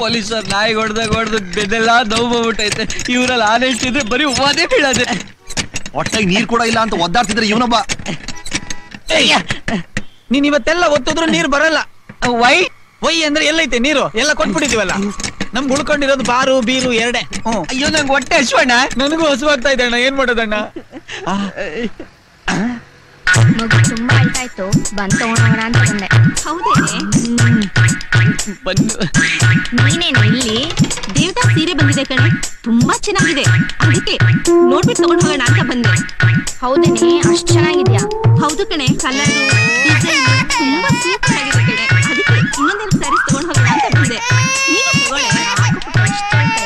ಪೊಲೀಸರ್ ನಾಯಿ ಹೊಡ್ದಾಗ ಹೊಡೆದು ಬೆದೆಲ್ಲ ನೋವು ಬಂದ್ಬಿಟ್ಟೈತೆ ಇವ್ರಲ್ಲಿ ಆನೆಸ್ಟ್ ಇದ್ರೆ ಬರೀ ಒದೆ ಬೀಳದೆ ಹೊಟ್ಟೆಗೆ ನೀರ್ ಕೂಡ ಇಲ್ಲ ಅಂತ ಒದ್ದಾಡ್ತಿದ್ರೆ ಇವನೊಬ್ಬ ನೀನ್ ಇವತ್ತೆಲ್ಲ ಒತ್ತಿದ್ರು ನೀರ್ ಬರಲ್ಲ ವೈ ಒಯ್ ಅಂದ್ರೆ ಎಲ್ಲೈತೆ ನೀರು ಎಲ್ಲ ಕೊಟ್ಬಿಟ್ಟಿದೀವಲ್ಲ ನಮ್ಗೆ ಉಳ್ಕೊಂಡಿರೋದು ಬಾರು ಬೀರು ಎರಡೇ ಹ್ಮ್ ಅಯ್ಯೋ ನಂಗೆ ಹೊಟ್ಟೆ ಹಶ್ವಣ್ಣ ನನಗೂ ಹಸುವಾಗ್ತಾ ಇದೆ ಅಣ್ಣ ಏನ್ ಮಾಡೋದಣ್ಣ ಮಗು ತುಂಬಾ ಅಳ್ತಾ ಇತ್ತು ಬಂದ್ ತಗೊಂಡೋಗೋಣ ಅಂತ ಬಂದೆ ಹೌದೇ ಬನ್ನು ನೀನೇನು ಇಲ್ಲಿ ದೇವತಾ ಸೀರೆ ಬಂದಿದೆ ಕಣೆ ತುಂಬಾ ಚೆನ್ನಾಗಿದೆ ಅದಕ್ಕೆ ನೋಡ್ಬಿಟ್ಟು ತಗೊಂಡ್ ಹೋಗೋಣ ಅಂತ ಬಂದೆ ಹೌದೇನೆ ಅಷ್ಟ್ ಚೆನ್ನಾಗಿದ್ಯಾ ಹೌದು ಕಣೆ ಕಲರ್ ಡಿಸೈನ್ ತುಂಬಾ ಸೂಪರ್ ಆಗಿದೆ ಕಣೆ ಅದಕ್ಕೆ ಇನ್ನೊಂದೆರಡು ಸ್ಯಾರೀಸ್ ತಗೊಂಡ್ ಹೋಗೋಣ ಅಂತ ಬಂದೆ ನೀನು ತಗೊಳ್ಳೆ ಎಷ್ಟ್ ಅಳ್ತಾ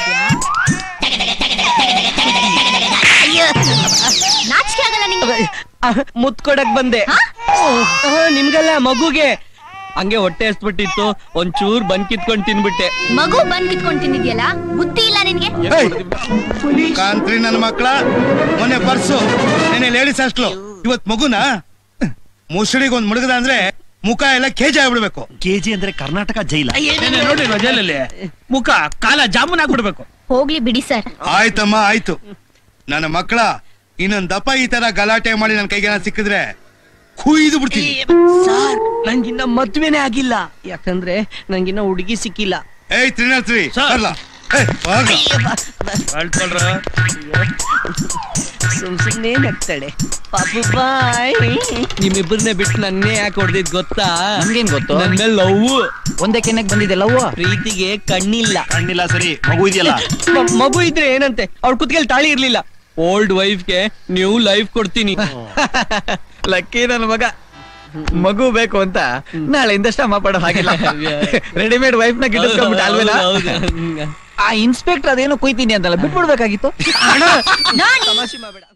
ಇದ್ಯಾ? ನಾಚಿಕೆ ಆಗಲ್ಲ ನಿಂಗೆ ಮುತ್ ಕೊಡಕ್ ಬಂದೆ ಹಾ? ಆ, ನಿಮ್ಗಲ್ಲ ಮಗುಗೆ ಹಂಗೆ ಹೊಟ್ಟೆ ಹಸ್ಬಿಟ್ಟಿತ್ತು ಒಂಚೂರ್ ಬಂದ್ ಕಿತ್ಕೊಂಡ್ ತಿನ್ಬಿಟ್ಟೆ ಮಗು ಬಂದ್ ಕಿತ್ಕೊಂಡ್ ತಿಂದಿದ್ಯಲ್ಲ ಬುದ್ಧಿ ಇಲ್ಲ ನಿನ್ಗೆ ಕಾಂತ್ರಿ ನನ್ನ ಮಕ್ಕಳ ಮೊನ್ನೆ ಪರ್ಸು ನೆನೆ ಲೇಡೀಸ್ ಹಾಸ್ಟ್ಲು ಇವತ್ ಮಗುನ ಮುಸುಳಿಗೆ ಒಂದ್ ಮುಳುಗದ ಅಂದ್ರೆ ಮುಖ ಎಲ್ಲ ಕೇಜಿ ಆಗ್ಬಿಡ್ಬೇಕು ಕೆಜಿ ಅಂದ್ರೆ ಕರ್ನಾಟಕ ಜೈಲ ನೋಡಿ ಜೈಲಲ್ಲಿ ಮುಖ ಕಾಲ ಜಾಮೂನ್ ಆಗ್ಬಿಡ್ಬೇಕು ಹೋಗ್ಲಿ ಬಿಡಿ ಸರ್ ಆಯ್ತಮ್ಮ ಆಯ್ತು ನನ್ನ ಮಕ್ಕಳ ಇನ್ನೊಂದ್ ದಪ್ಪ ಈ ತರ ಗಲಾಟೆ ಮಾಡಿ ನನ್ನ ಕೈಗೆ ಏನಾದ್ರು ಸಿಕ್ಕಿದ್ರೆ ಕುಯ್ದು ಬಿಡ್ತೀನಿ ಸರ್ ನಂಗಿನ್ನ ಮದ್ವೆನೇ ಆಗಿಲ್ಲ ಯಾಕಂದ್ರೆ ನಂಗಿನ್ನ ಹುಡುಗಿ ಸಿಕ್ಕಿಲ್ಲ ಏಯ್ ತ್ರಿನಾಥ್ರಿ ಬರ್ಲಾ ಏಯ್, ಹೋಗ್ಲಾ. ಸುಮ್ ಸುಮ್ನೆ ನಗ್ತಾಳೆ ಪಾಪು ಬಾಯ್ ನಿಮ್ಮಿಬ್ಬರನ್ನೇ ಬಿಟ್ಟು ನನ್ನೇ ಯಾಕೆ ಹೊಡೆದಿದ್ ಗೊತ್ತಾ ನಮ್ಗೇನ್ ಗೊತ್ತು ನನ್ ಮೇಲೆ ಲವ್ ಒಂದೇ ಕೆನ್ನೆಗ್ ಬಂದಿದೆ ಲವ್ ಪ್ರೀತಿಗೆ ಕಣ್ಣಿಲ್ಲ ಕಣ್ಣಿಲ್ಲ ಸರಿ ಮಗು ಇದೆಯಲ್ಲ ಮ- ಮಗು ಇದ್ರೆ ಏನಂತೆ ಅವ್ಳ ಕುತ್ಗೆಲ್ ತಾಳಿ ಇರ್ಲಿಲ್ಲ ಓಲ್ಡ್ ವೈಫ್ಗೆ ನ್ಯೂ ಲೈಫ್ ಕೊಡ್ತೀನಿ ಲಕ್ಕಿ ನನ್ನ ಮಗ ಮಗು ಬೇಕು ಅಂತ ನಾಳೆಯಿಂದ ಶ್ರಮ ಪಡೋ ಹಾಗಿಲ್ಲ ರೆಡಿಮೇಡ್ ವೈಫ್ ನ ಗಿಟ್ಟಿಸ್ಕೊಂಡ್ಬಿಟ್ಟು ಅಲ್ವೇನಾ ಹೌದು, ಹೌದು. ಆ ಇನ್ಸ್ಪೆಕ್ಟರ್ ಅದೇನೋ ಕುಯ್ತೀನಿ ಅಂತಲ್ಲ ಬಿಟ್ಬಿಡ್ಬೇಕಾಗಿತ್ತು ತಮಾಷೆ ಮಾಡ್ಬೇಡ